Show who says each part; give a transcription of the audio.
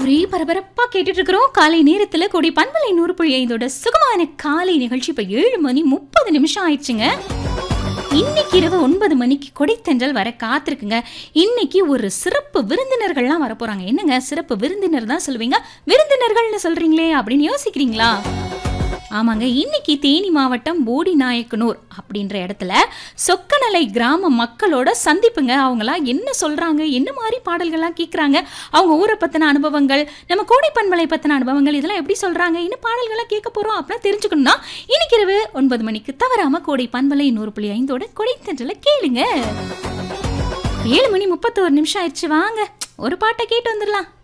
Speaker 1: ஒரே பரபரப்பா கேட்டுட்டு இருக்கிறோம் காலை நேரத்துல கொடி பண்பலை நூறு புள்ளி ஐந்தோட சுகமான காலை நிகழ்ச்சி இப்ப ஏழு மணி முப்பது நிமிஷம் ஆயிடுச்சுங்க இன்னைக்கு இரவு ஒன்பது மணிக்கு கொடைத்தென்றல் வர காத்திருக்குங்க இன்னைக்கு ஒரு சிறப்பு விருந்தினர்கள்லாம் வர போறாங்க என்னங்க சிறப்பு விருந்தினர் தான் சொல்லுவீங்க விருந்தினர்கள்னு சொல்றீங்களே அப்படின்னு யோசிக்கிறீங்களா ஆமாங்க இன்னைக்கு தேனி மாவட்டம் போடி நாயக்கனூர் அப்படின்ற இடத்துல சொக்கநலை கிராம மக்களோட சந்திப்புங்க அவங்களாம் என்ன சொல்றாங்க என்ன மாதிரி பாடல்கள்லாம் கேட்குறாங்க அவங்க ஊரை பத்தின அனுபவங்கள் நம்ம கோடை பண்பலை பத்தின அனுபவங்கள் இதெல்லாம் எப்படி சொல்றாங்க என்ன பாடல்கள்லாம் கேட்க போறோம் அப்படின்னு தெரிஞ்சுக்கணும்னா இன்னைக்கு இரவு ஒன்பது மணிக்கு தவறாம கோடை பண்பலை நூறு புள்ளி ஐந்தோட கொடை தென்றல கேளுங்க ஏழு மணி முப்பத்தோரு நிமிஷம் ஆயிடுச்சு வாங்க ஒரு பாட்டை கேட்டு வந்துடலாம்